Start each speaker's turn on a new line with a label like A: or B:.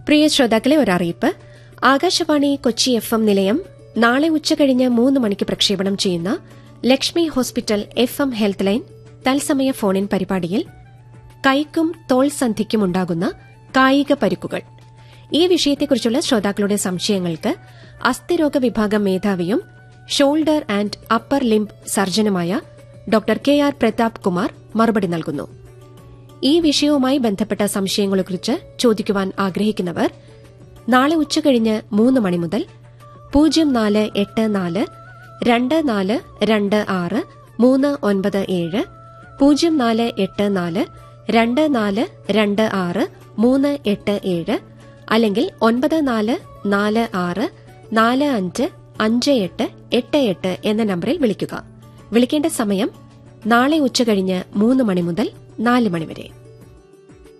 A: പ്രിയ ശ്രോതാക്കളെ ഒരറിയിപ്പ് Akashvani Kochi F M നിലയം നാളെ ഉച്ചകഴിഞ്ഞ് മൂന്ന് മണിക്ക് പ്രക്ഷേപണം ചെയ്യുന്ന Lakshmi hospital F M health line തത്സമയ ഫോണിൻ പരിപാടിയിൽ കൈക്കും തോൾ സന്ധിക്കും ഉണ്ടാകുന്ന കായിക പരുക്കുകൾ ഈ വിഷയത്തെക്കുറിച്ചുള്ള ശ്രോതാക്കളുടെ സംശയങ്ങൾക്ക് അസ്ഥിരോഗ വിഭാഗം മേധാവിയും ഷോൾഡർ ആൻഡ് അപ്പർ ലിംബ് സർജനുമായ doctor K R Pratap Kumar മറുപടി നൽകുന്നു ഈ വിഷയവുമായി ബന്ധപ്പെട്ട സംശയങ്ങളെക്കുറിച്ച് ചോദിക്കുവാൻ ആഗ്രഹിക്കുന്നവർ നാളെ ഉച്ചകഴിഞ്ഞ് മൂന്ന് മണി മുതൽ പൂജ്യം നാല് എട്ട് നാല് രണ്ട് നാല് രണ്ട് ആറ് മൂന്ന് ഒൻപത് ഏഴ് പൂജ്യം നാല് എട്ട് നാല് രണ്ട് നാല് രണ്ട് ആറ് മൂന്ന് എട്ട് ഏഴ് അല്ലെങ്കിൽ ഒൻപത് നാല് നാല് ആറ് നാല് അഞ്ച് അഞ്ച് എട്ട് എട്ട് എട്ട് എന്ന നമ്പറിൽ വിളിക്കുക വിളിക്കേണ്ട സമയം നാളെ ഉച്ചകഴിഞ്ഞ് മൂന്ന് മണി മുതൽ നാല് മണി വരെ